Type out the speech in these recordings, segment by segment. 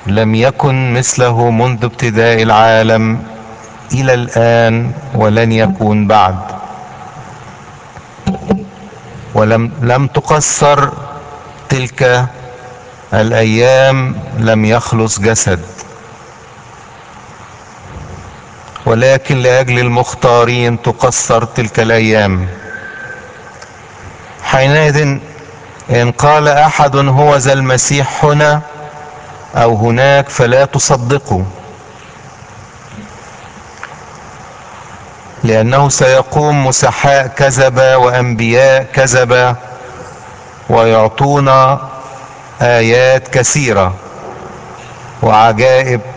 لم يكن مثله منذ ابتداء العالم الى الان ولن يكون بعد ولم لم تقصر تلك الايام لم يخلص جسد ولكن لاجل المختارين تقصر تلك الايام حينئذ ان قال احد هو ذا المسيح هنا او هناك فلا تصدقوا لانه سيقوم مسحاء كذبة وانبياء كذبة ويعطون ايات كثيرة وعجائب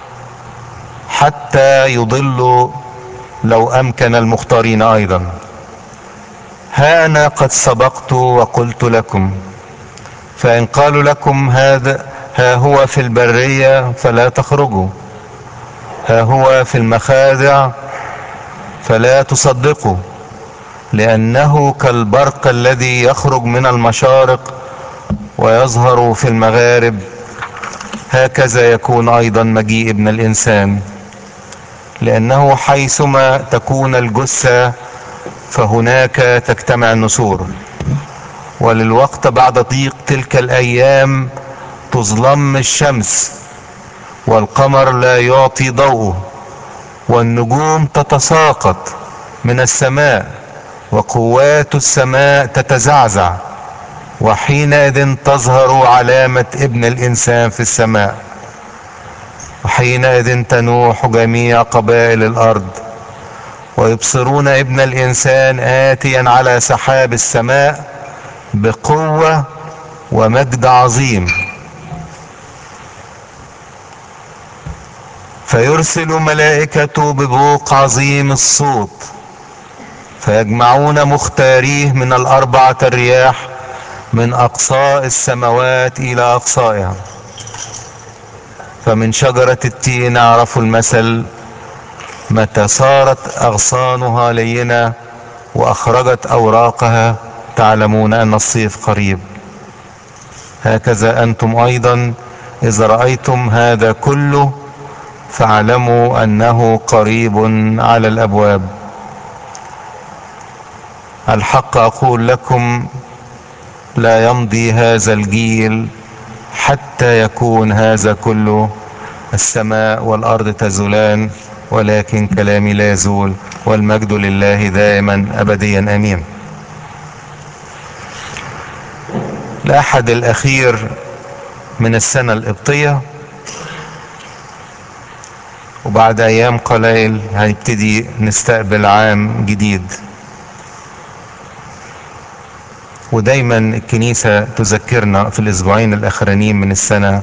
حتى يضلوا لو امكن المختارين ايضا ها انا قد سبقت وقلت لكم فان قالوا لكم هذا ها هو في البرية فلا تخرجوا ها هو في المخادع فلا تصدقوا لانه كالبرق الذي يخرج من المشارق ويظهر في المغارب هكذا يكون ايضا مجيء ابن الانسان لانه حيثما تكون الجثة فهناك تجتمع النسور وللوقت بعد ضيق تلك الايام تظلم الشمس والقمر لا يعطي ضوءه والنجوم تتساقط من السماء وقوات السماء تتزعزع وحينئذ تظهر علامة ابن الانسان في السماء وحينئذ تنوح جميع قبائل الارض ويبصرون ابن الانسان اتيا على سحاب السماء بقوة ومجد عظيم فيرسل ملائكته ببوق عظيم الصوت فيجمعون مختاريه من الاربعة الرياح من اقصاء السماوات الى اقصائها فمن شجرة التين عرفوا المثل متى صارت اغصانها لينة واخرجت اوراقها تعلمون ان الصيف قريب هكذا انتم ايضا اذا رأيتم هذا كله فاعلموا انه قريب على الابواب الحق اقول لكم لا يمضي هذا الجيل حتى يكون هذا كله السماء والارض تزولان ولكن كلامي لا يزول والمجد لله دائما ابديا امين الاحد الاخير من السنة القبطية وبعد ايام قليل هنبتدي نستقبل عام جديد ودايما الكنيسة تذكرنا في الاسبوعين الاخرانيين من السنة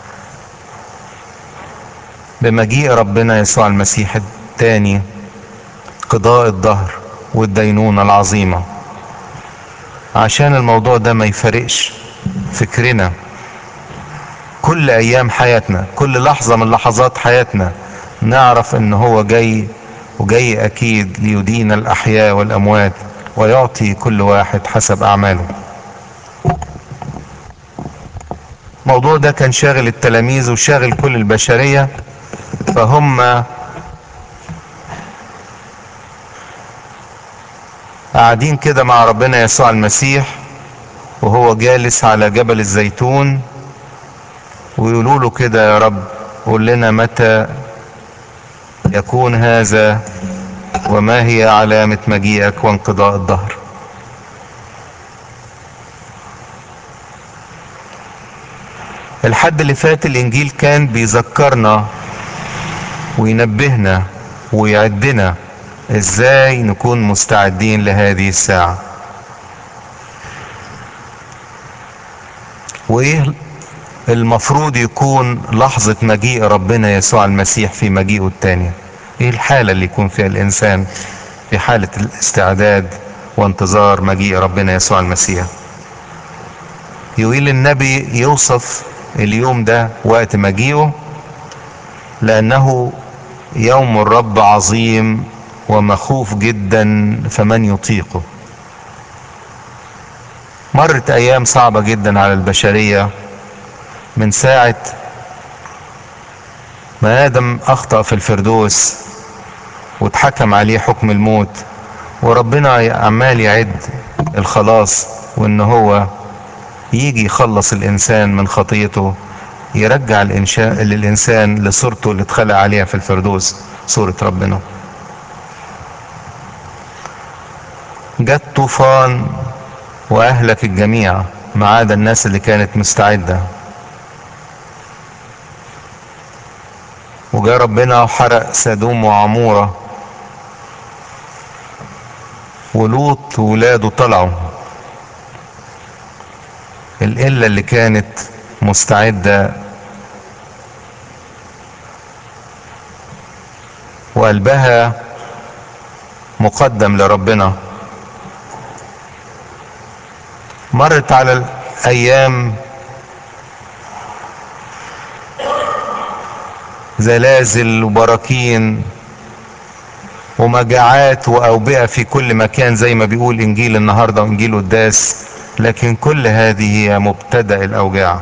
بمجيء ربنا يسوع المسيح الثاني قضاء الظهر والدينونة العظيمة عشان الموضوع ده ما يفرقش فكرنا كل ايام حياتنا كل لحظة من لحظات حياتنا نعرف ان هو جاي وجاي اكيد ليدين الاحياء والاموات ويعطي كل واحد حسب اعماله الموضوع ده كان شاغل التلاميذ وشاغل كل البشرية فهم قاعدين كده مع ربنا يسوع المسيح وهو جالس على جبل الزيتون ويقولوا له كده يا رب قول لنا متى يكون هذا وما هي علامة مجيئك وانقضاء الظهر الحد اللي فات الانجيل كان بيذكرنا وينبهنا ويعدنا ازاي نكون مستعدين لهذه الساعة وايه المفروض يكون لحظة مجيء ربنا يسوع المسيح في مجيئه التاني ايه الحالة اللي يكون فيها الانسان في حالة الاستعداد وانتظار مجيء ربنا يسوع المسيح يقول النبي يوصف اليوم ده وقت مجيئه لانه يوم الرب عظيم ومخوف جدا فمن يطيقه مرت ايام صعبة جدا على البشرية من ساعة ما ادم اخطأ في الفردوس واتحكم عليه حكم الموت وربنا عمال يعد الخلاص وان هو يجي يخلص الانسان من خطيته يرجع الانشاء للانسان لصورته اللي اتخلق عليها في الفردوس صورة ربنا جت طوفان واهلك الجميع ما عدا الناس اللي كانت مستعدة وجاء ربنا وحرق سدوم وعمورة ولوط وولاده طلعوا القلة اللي كانت مستعدة وقلبها مقدم لربنا مرت على الايام زلازل وبراكين ومجاعات واوبئه في كل مكان زي ما بيقول انجيل النهارده وانجيل قداس لكن كل هذه هي مبتدا الاوجاع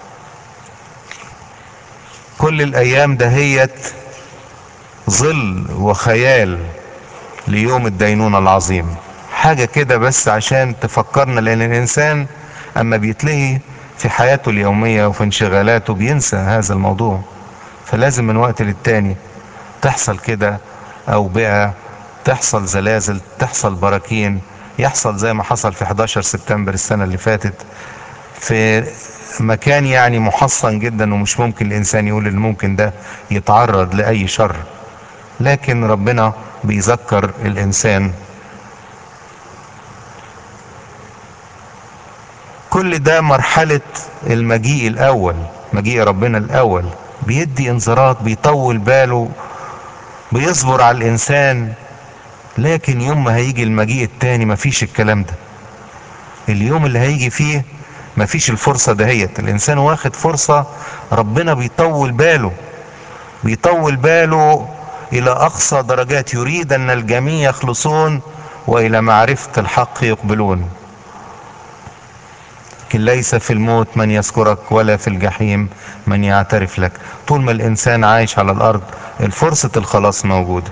كل الايام دهيت ظل وخيال ليوم الدينونة العظيم حاجة كده بس عشان تفكرنا لان الانسان اما بيتلهي في حياته اليومية وفي انشغالاته بينسى هذا الموضوع فلازم من وقت للتاني تحصل كده اوبئة تحصل زلازل تحصل براكين يحصل زي ما حصل في 11 سبتمبر السنة اللي فاتت في مكان يعني محصن جدا ومش ممكن الانسان يقول ان ممكن ده يتعرض لاي شر لكن ربنا بيذكر الانسان كل ده مرحلة المجيء الاول مجيء ربنا الاول بيدي انذارات بيطول باله بيصبر على الانسان لكن يوم ما هيجي المجيء التاني مفيش الكلام ده اليوم اللي هيجي فيه مفيش الفرصة دهيت الانسان واخد فرصة ربنا بيطول باله بيطول باله الى اقصى درجات يريد ان الجميع يخلصون والى معرفة الحق يقبلون لكن ليس في الموت من يذكرك ولا في الجحيم من يعترف لك طول ما الانسان عايش على الارض الفرصة الخلاص موجودة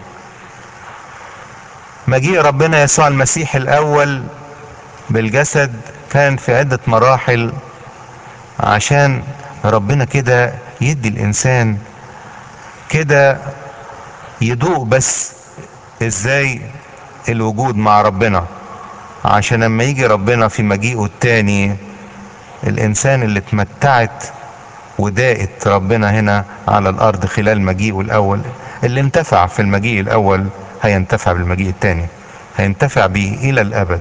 مجيء ربنا يسوع المسيح الاول بالجسد كان في عدة مراحل عشان ربنا كده يدي الانسان كده يدوق بس ازاي الوجود مع ربنا عشان لما يجي ربنا في مجيئه التاني الانسان اللي اتمتعت وداقت ربنا هنا على الارض خلال مجيئه الاول اللي انتفع في المجيء الاول هينتفع بالمجيء التاني هينتفع به الى الابد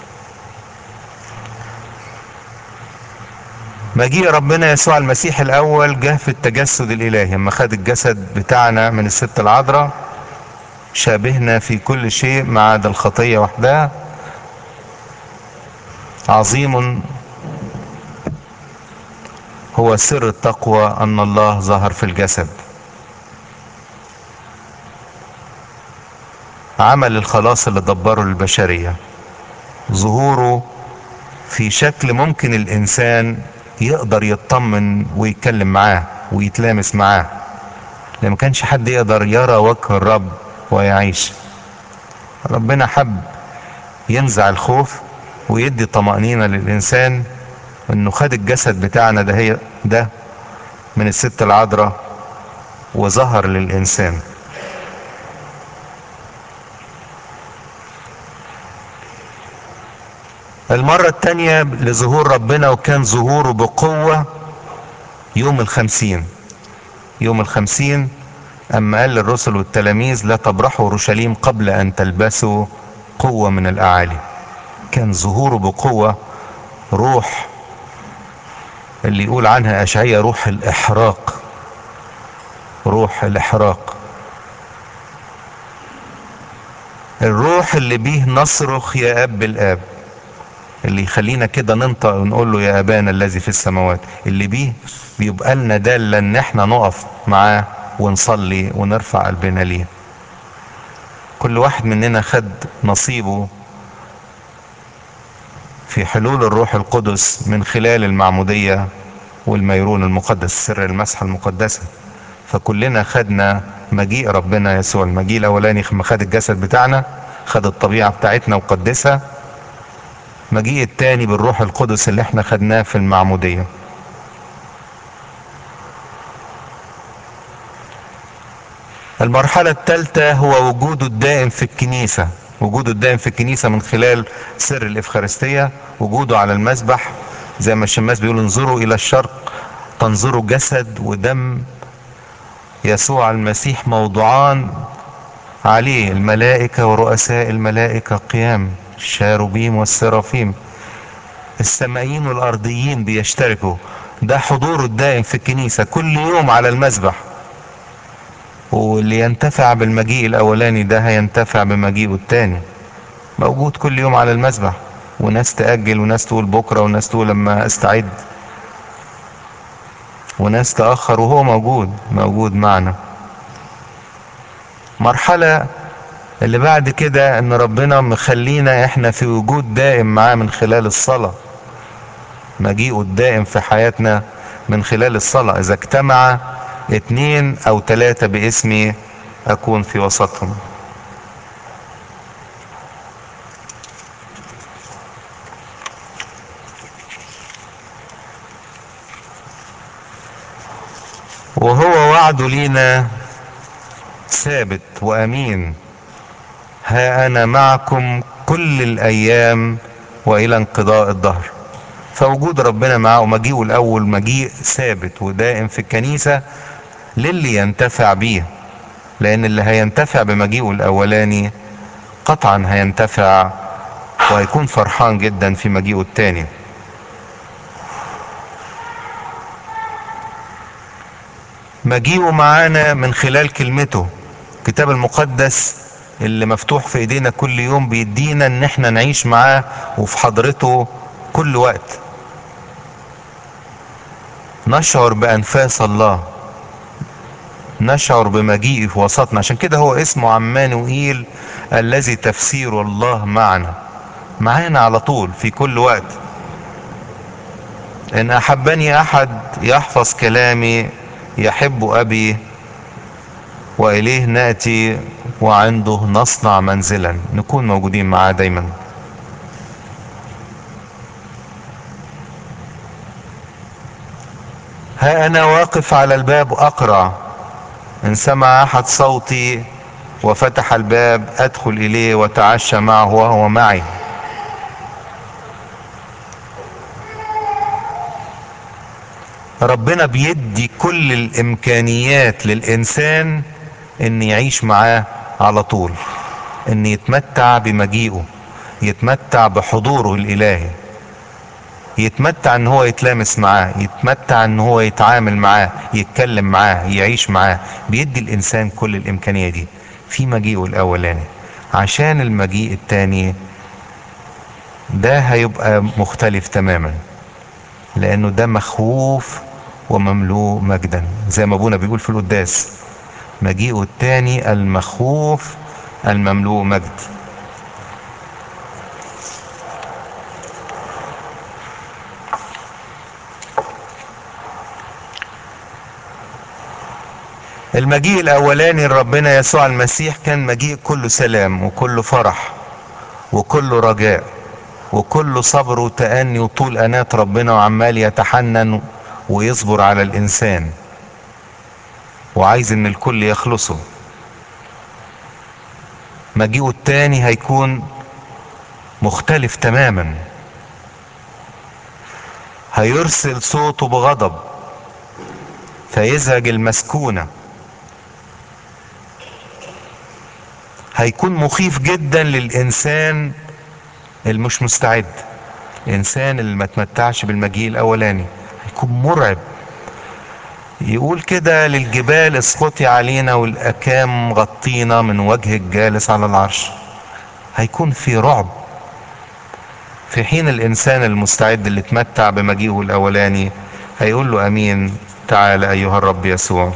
مجيء ربنا يسوع المسيح الاول جه في التجسد الالهي لما خد الجسد بتاعنا من الست العذراء شابهنا في كل شيء ما عدا الخطيه وحدها عظيم هو سر التقوى ان الله ظهر في الجسد عمل الخلاص اللي دبره للبشريه ظهوره في شكل ممكن الانسان يقدر يطمن ويتكلم معاه ويتلامس معاه لما ما كانش حد يقدر يرى وجه الرب ويعيش ربنا حب ينزع الخوف ويدي طمأنينة للإنسان إنه خد الجسد بتاعنا ده هي ده من الست العذراء وظهر للإنسان المرة التانية لظهور ربنا وكان ظهوره بقوة يوم الخمسين يوم الخمسين أما قال للرسل والتلاميذ لا تبرحوا أورشليم قبل أن تلبسوا قوة من الأعالي كان ظهوره بقوة روح اللي يقول عنها أشعية روح الإحراق روح الإحراق الروح اللي بيه نصرخ يا أب الآب اللي يخلينا كده ننطق ونقول له يا ابانا الذي في السماوات اللي بيه بيبقى لنا دالة ان احنا نقف معاه ونصلي ونرفع قلبنا ليه كل واحد مننا خد نصيبه في حلول الروح القدس من خلال المعمودية والميرون المقدس سر المسحة المقدسة فكلنا خدنا مجيء ربنا يسوع المجيء الاولاني لما خد الجسد بتاعنا خد الطبيعة بتاعتنا وقدسها مجيء التاني بالروح القدس اللي احنا خدناه في المعمودية المرحلة الثالثة هو وجوده الدائم في الكنيسة وجوده الدائم في الكنيسة من خلال سر الإفخارستية وجوده على المسبح زي ما الشماس بيقول انظروا إلى الشرق تنظروا جسد ودم يسوع المسيح موضوعان عليه الملائكة ورؤساء الملائكة قيام الشاروبيم والسرافيم السمائيين والأرضيين بيشتركوا ده حضوره الدائم في الكنيسة كل يوم على المسبح واللي ينتفع بالمجيء الأولاني ده هينتفع بمجيئه التاني موجود كل يوم على المسبح وناس تأجل وناس تقول بكرة وناس تقول لما استعد وناس تأخر وهو موجود موجود معنا مرحلة اللي بعد كده ان ربنا مخلينا احنا في وجود دائم معاه من خلال الصلاة مجيئه الدائم في حياتنا من خلال الصلاة اذا اجتمع اتنين او تلاتة باسمي اكون في وسطهم وهو وعده لينا ثابت وامين ها انا معكم كل الايام والى انقضاء الدهر فوجود ربنا معه ومجيئه الاول مجيء ثابت ودائم في الكنيسة للي ينتفع بيه لان اللي هينتفع بمجيئه الاولاني قطعا هينتفع وهيكون فرحان جدا في مجيئه التاني مجيئه معانا من خلال كلمته الكتاب المقدس اللي مفتوح في ايدينا كل يوم بيدينا ان احنا نعيش معاه وفي حضرته كل وقت نشعر بانفاس الله نشعر بمجيئه في وسطنا عشان كده هو اسمه عمانوئيل الذي تفسير الله معنا معانا على طول في كل وقت ان احبني احد يحفظ كلامي يحب ابي واليه ناتي وعنده نصنع منزلا نكون موجودين معاه دايما ها انا واقف على الباب اقرع ان سمع احد صوتي وفتح الباب ادخل اليه وتعشى معه وهو معي ربنا بيدي كل الامكانيات للانسان ان يعيش معاه على طول ان يتمتع بمجيئه يتمتع بحضوره الالهي يتمتع ان هو يتلامس معاه يتمتع ان هو يتعامل معاه يتكلم معاه يعيش معاه بيدي الانسان كل الامكانيه دي في مجيئه الاولاني عشان المجيء التاني ده هيبقى مختلف تماما لانه ده مخوف ومملوء مجدا زي ما ابونا بيقول في القداس مجيئه التاني المخوف المملوء مجد المجيء الاولاني لربنا يسوع المسيح كان مجيء كله سلام وكله فرح وكله رجاء وكله صبر وتأني وطول أنات ربنا وعمال يتحنن ويصبر على الإنسان وعايز إن الكل يخلصه مجيئه التاني هيكون مختلف تماما هيرسل صوته بغضب فيزعج المسكونه هيكون مخيف جدا للانسان المش مستعد الانسان اللي ما تمتعش بالمجيء الاولاني هيكون مرعب يقول كده للجبال اسقطي علينا والاكام غطينا من وجه الجالس على العرش هيكون في رعب في حين الانسان المستعد اللي اتمتع بمجيئه الاولاني هيقول له امين تعال ايها الرب يسوع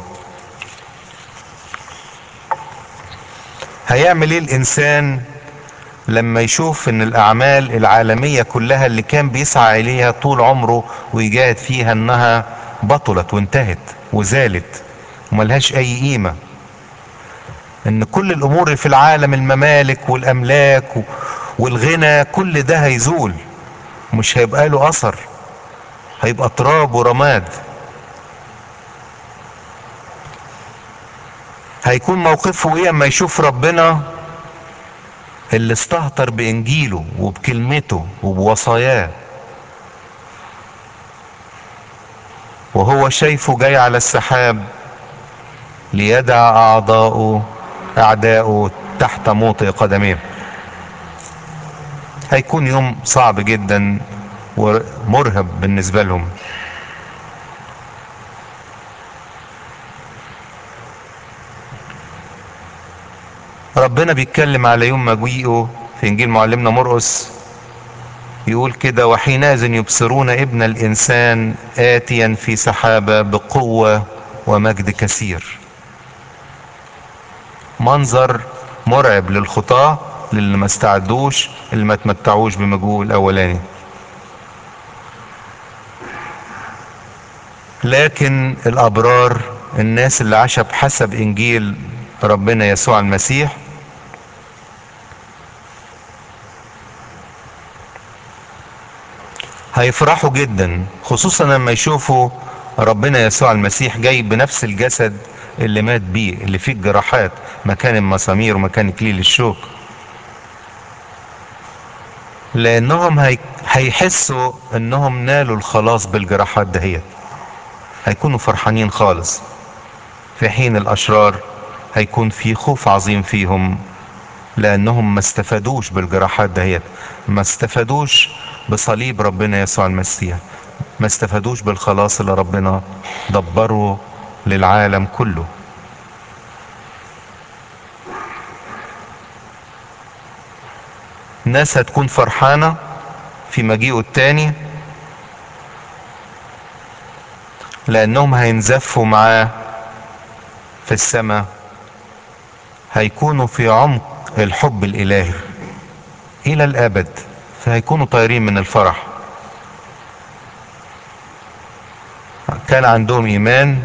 هيعمل ايه الانسان لما يشوف ان الاعمال العالمية كلها اللي كان بيسعى اليها طول عمره ويجاهد فيها انها بطلت وانتهت وزالت وملهاش اي قيمة ان كل الامور اللي في العالم الممالك والاملاك والغنى كل ده هيزول مش هيبقى له اثر هيبقى تراب ورماد هيكون موقفه ايه اما يشوف ربنا اللي استهتر بانجيله وبكلمته وبوصاياه وهو شايفه جاي على السحاب ليدع اعضاؤه اعداؤه تحت موطئ قدميه هيكون يوم صعب جدا ومرهب بالنسبه لهم ربنا بيتكلم على يوم مجيئه في انجيل معلمنا مرقس يقول كده وحينئذ يبصرون ابن الانسان اتيا في سحابه بقوه ومجد كثير منظر مرعب للخطاه للي ما استعدوش اللي ما تمتعوش بمجهوه الاولاني لكن الابرار الناس اللي عاشت بحسب انجيل ربنا يسوع المسيح هيفرحوا جدا خصوصا لما يشوفوا ربنا يسوع المسيح جاي بنفس الجسد اللي مات بيه اللي فيه الجراحات مكان المسامير ومكان اكليل الشوك لانهم هي... هيحسوا انهم نالوا الخلاص بالجراحات دهيت هيكونوا فرحانين خالص في حين الاشرار هيكون في خوف عظيم فيهم لانهم ما استفادوش بالجراحات دهيت ما استفادوش بصليب ربنا يسوع المسيح ما استفادوش بالخلاص اللي ربنا دبره للعالم كله ناس هتكون فرحانة في مجيئه التاني لانهم هينزفوا معاه في السماء هيكونوا في عمق الحب الالهي الى الابد فهيكونوا طايرين من الفرح كان عندهم ايمان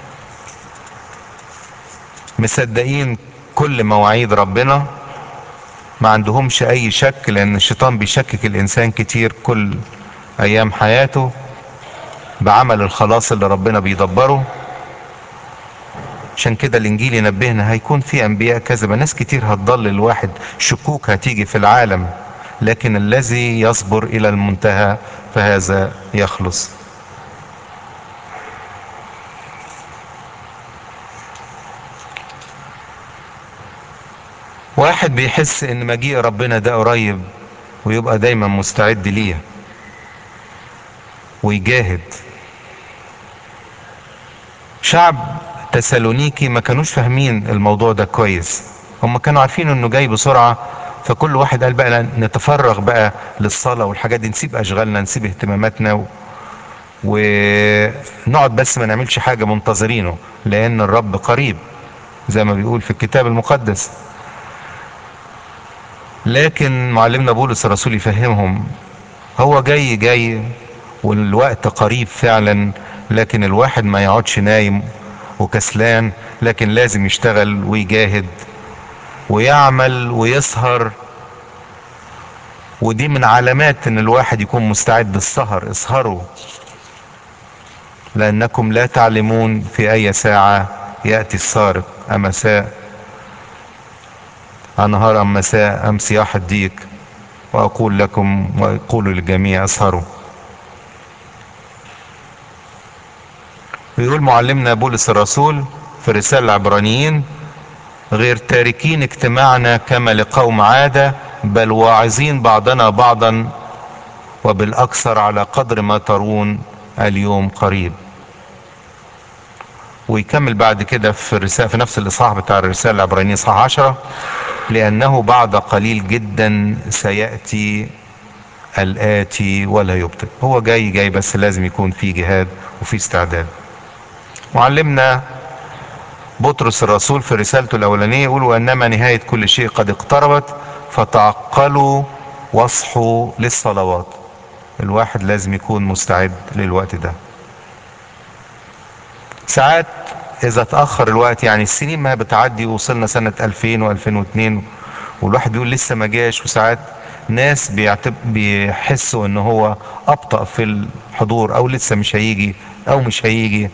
مصدقين كل مواعيد ربنا ما عندهمش اي شك لان الشيطان بيشكك الانسان كتير كل ايام حياته بعمل الخلاص اللي ربنا بيدبره عشان كده الانجيل ينبهنا هيكون في انبياء كذبة ناس كتير هتضل الواحد شكوك هتيجي في العالم لكن الذي يصبر الى المنتهى فهذا يخلص واحد بيحس ان مجيء ربنا ده قريب ويبقى دايما مستعد ليه ويجاهد شعب تسالونيكي ما كانوش فاهمين الموضوع ده كويس هم كانوا عارفين انه جاي بسرعة فكل واحد قال بقى نتفرغ بقى للصلاة والحاجات دي نسيب اشغالنا نسيب اهتماماتنا و... ونقعد بس ما نعملش حاجة منتظرينه لان الرب قريب زي ما بيقول في الكتاب المقدس لكن معلمنا بولس الرسول يفهمهم هو جاي جاي والوقت قريب فعلا لكن الواحد ما يقعدش نايم وكسلان لكن لازم يشتغل ويجاهد ويعمل ويسهر ودي من علامات ان الواحد يكون مستعد للسهر اسهروا لانكم لا تعلمون في اي ساعة يأتي السارق امساء انهار ام مساء ام صياح الديك واقول لكم واقول للجميع اسهروا بيقول معلمنا بولس الرسول في رسالة العبرانيين غير تاركين اجتماعنا كما لقوم عادة بل واعظين بعضنا بعضا وبالأكثر على قدر ما ترون اليوم قريب ويكمل بعد كده في الرسالة في نفس الإصحاح بتاع الرسالة العبرانيين إصحاح 10 لأنه بعد قليل جدا سيأتي الآتي ولا يبطئ هو جاي جاي بس لازم يكون في جهاد وفي استعداد معلمنا بطرس الرسول في رسالته الأولانية يقول وإنما نهاية كل شيء قد اقتربت فتعقلوا واصحوا للصلوات الواحد لازم يكون مستعد للوقت ده ساعات اذا اتأخر الوقت يعني السنين ما بتعدي وصلنا سنة 2000 و2002 والواحد بيقول لسه ما جاش وساعات ناس بيعتب بيحسوا ان هو ابطأ في الحضور او لسه مش هيجي او مش هيجي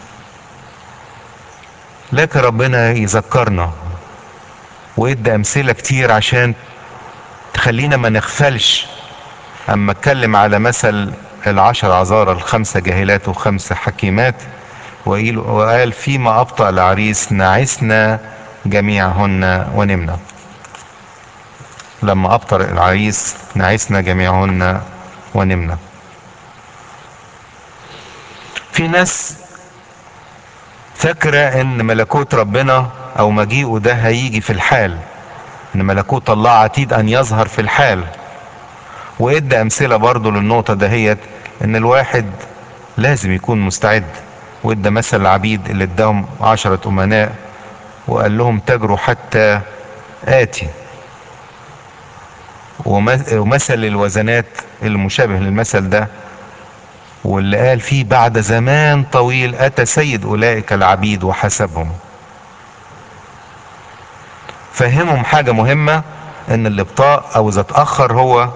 لكن ربنا يذكرنا وادى امثله كتير عشان تخلينا ما نغفلش اما اتكلم على مثل العشر عذارى الخمسه جاهلات وخمسه حكيمات وقيل- وقال فيما ابطا العريس نعسنا جميعهن ونمنا لما ابطر العريس نعسنا جميعهن ونمنا في ناس فاكرة ان ملكوت ربنا او مجيئه ده هيجي في الحال ان ملكوت الله عتيد ان يظهر في الحال وادى امثلة برضو للنقطة دهيت ان الواحد لازم يكون مستعد وادى مثل العبيد اللي اداهم عشرة امناء وقال لهم تجروا حتى اتي ومث- ومثل الوزنات المشابه للمثل ده واللي قال فيه بعد زمان طويل اتى سيد اولئك العبيد وحسبهم فهمهم حاجة مهمة ان الابطاء او اذا اتأخر هو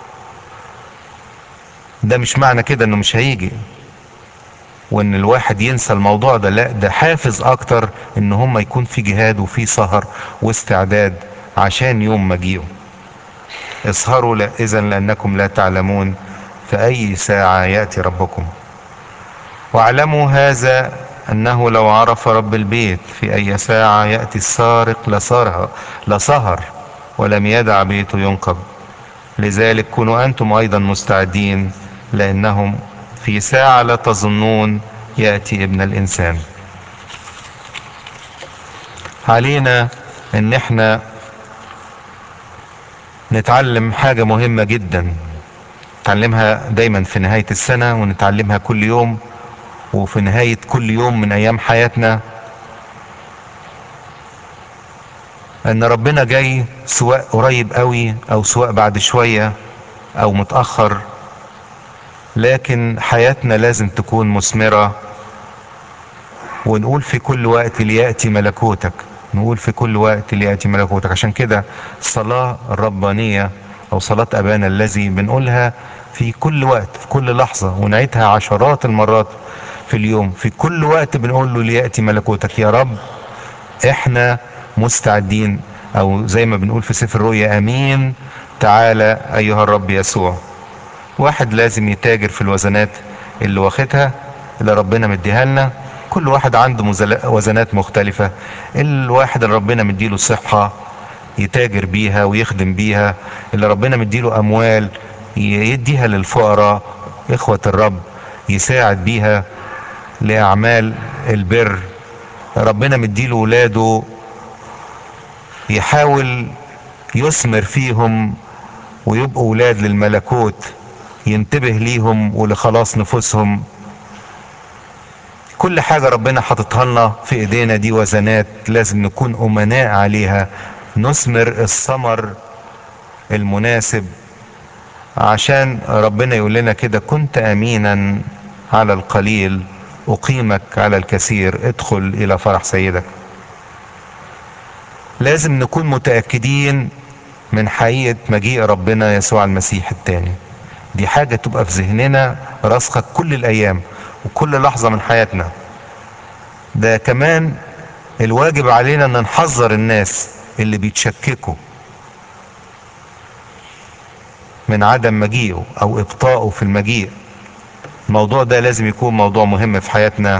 ده مش معنى كده انه مش هيجي وان الواحد ينسى الموضوع ده لا ده حافز اكتر ان هم يكون في جهاد وفي سهر واستعداد عشان يوم مجيئه اسهروا لا اذا لانكم لا تعلمون في اي ساعة يأتي ربكم واعلموا هذا انه لو عرف رب البيت في اي ساعة يأتي السارق لسهر لسهر ولم يدع بيته ينقب لذلك كونوا انتم ايضا مستعدين لانهم في ساعة لا تظنون يأتي ابن الانسان علينا ان احنا نتعلم حاجة مهمة جدا نتعلمها دايما في نهاية السنة ونتعلمها كل يوم وفي نهاية كل يوم من ايام حياتنا ان ربنا جاي سواء قريب قوي او سواء بعد شوية او متأخر لكن حياتنا لازم تكون مثمرة ونقول في كل وقت ليأتي ملكوتك نقول في كل وقت ليأتي ملكوتك عشان كده الصلاة الربانية او صلاة ابانا الذي بنقولها في كل وقت في كل لحظة ونعيدها عشرات المرات في اليوم في كل وقت بنقول له ليأتي ملكوتك يا رب احنا مستعدين او زي ما بنقول في سفر الرؤيا امين تعالى ايها الرب يسوع واحد لازم يتاجر في الوزنات اللي واخدها اللي ربنا مديها لنا كل واحد عنده مزل- وزنات مختلفة الواحد اللي ربنا مديله صحة يتاجر بيها ويخدم بيها اللي ربنا مديله اموال ي- يديها للفقراء اخوة الرب يساعد بيها لاعمال البر ربنا مديله ولاده يحاول يثمر فيهم ويبقوا ولاد للملكوت ينتبه ليهم ولخلاص نفوسهم كل حاجة ربنا حاططها لنا في ايدينا دي وزنات لازم نكون امناء عليها نثمر الثمر المناسب عشان ربنا يقول لنا كده كنت امينا على القليل اقيمك على الكثير ادخل الى فرح سيدك لازم نكون متأكدين من حقيقة مجيء ربنا يسوع المسيح التاني دي حاجة تبقى في ذهننا راسخة كل الأيام وكل لحظة من حياتنا ده كمان الواجب علينا ان نحذر الناس اللي بيتشككوا من عدم مجيئه او ابطائه في المجيء الموضوع ده لازم يكون موضوع مهم في حياتنا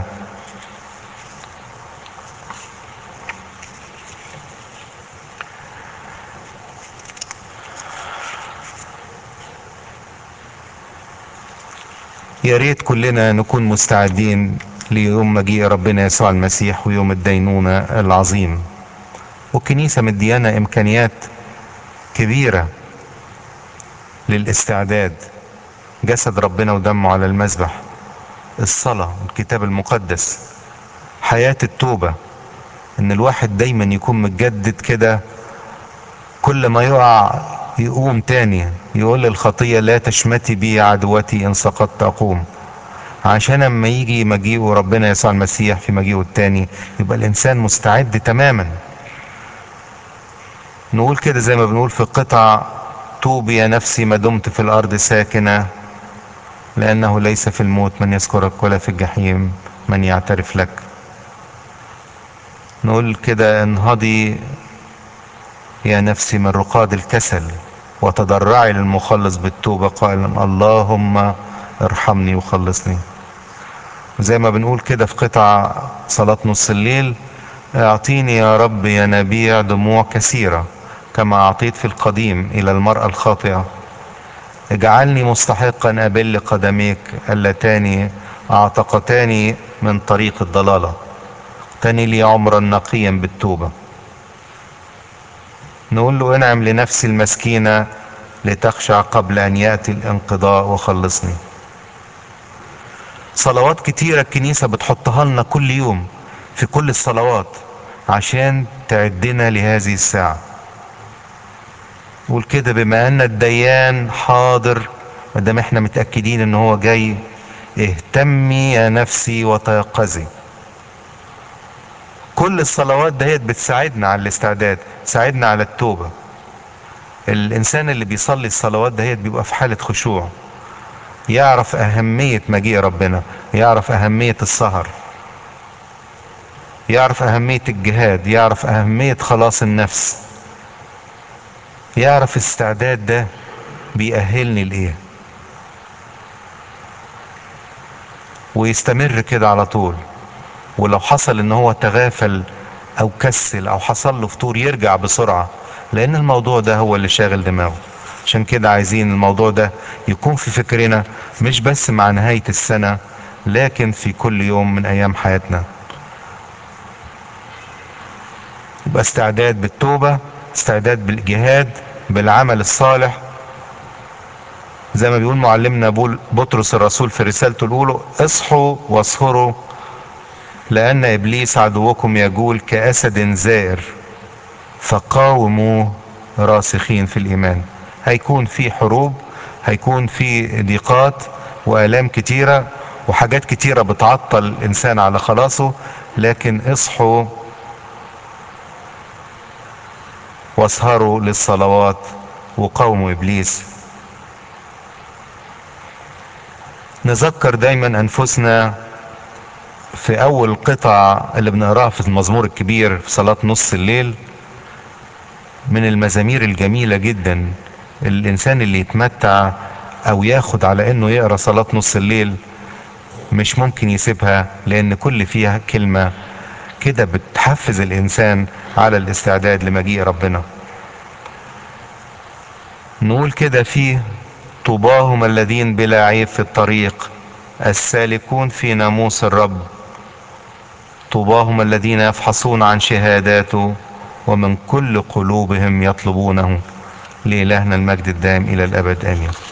يا ريت كلنا نكون مستعدين ليوم مجيء ربنا يسوع المسيح ويوم الدينونة العظيم والكنيسة مديانا إمكانيات كبيرة للاستعداد جسد ربنا ودمه على المذبح الصلاة الكتاب المقدس حياة التوبة ان الواحد دايما يكون متجدد كده كل ما يقع يقوم تاني يقول للخطية لا تشمتي بي عدوتي ان سقطت اقوم عشان اما يجي مجيئه ربنا يسوع المسيح في مجيئه التاني يبقى الانسان مستعد تماما نقول كده زي ما بنقول في قطع توبي يا نفسي ما دمت في الارض ساكنه لانه ليس في الموت من يذكرك ولا في الجحيم من يعترف لك نقول كده انهضي يا نفسي من رقاد الكسل وتضرعي للمخلص بالتوبة قائلا اللهم ارحمني وخلصني زي ما بنقول كده في قطع صلاة نص الليل اعطيني يا رب ينابيع دموع كثيرة كما اعطيت في القديم الى المرأة الخاطئة اجعلني مستحقا ابل قدميك اللتان اعتقتاني من طريق الضلالة تاني لي عمرا نقيا بالتوبة نقول له انعم لنفسي المسكينة لتخشع قبل ان يأتي الانقضاء وخلصني صلوات كتيرة الكنيسة بتحطها لنا كل يوم في كل الصلوات عشان تعدنا لهذه الساعة قول كده بما ان الديان حاضر مادام احنا متأكدين ان هو جاي اهتمي يا نفسي وتيقظي كل الصلوات دهيت بتساعدنا على الاستعداد تساعدنا على التوبة الانسان اللي بيصلي الصلوات دهيت بيبقى في حالة خشوع يعرف اهمية مجيء ربنا يعرف اهمية السهر يعرف اهمية الجهاد يعرف اهمية خلاص النفس يعرف الاستعداد ده بيأهلني لايه ويستمر كده على طول ولو حصل ان هو تغافل او كسل او حصل له فتور يرجع بسرعة لان الموضوع ده هو اللي شاغل دماغه عشان كده عايزين الموضوع ده يكون في فكرنا مش بس مع نهاية السنة لكن في كل يوم من ايام حياتنا يبقى استعداد بالتوبة استعداد بالجهاد بالعمل الصالح زي ما بيقول معلمنا بول بطرس الرسول في رسالته الاولى اصحوا واسهروا لان ابليس عدوكم يجول كاسد زائر فقاوموا راسخين في الايمان هيكون في حروب هيكون في ضيقات والام كتيره وحاجات كتيره بتعطل الانسان على خلاصه لكن اصحوا واسهروا للصلوات وقاوموا ابليس نذكر دايما انفسنا في اول قطع اللي بنقراها في المزمور الكبير في صلاة نص الليل من المزامير الجميلة جدا الانسان اللي يتمتع او ياخد على انه يقرا صلاة نص الليل مش ممكن يسيبها لان كل فيها كلمة كده بتحفز الانسان على الاستعداد لمجيء ربنا نقول كده فيه طوباهم الذين بلا عيب في الطريق السالكون في ناموس الرب طوباهم الذين يفحصون عن شهاداته ومن كل قلوبهم يطلبونه لإلهنا المجد الدائم إلى الأبد آمين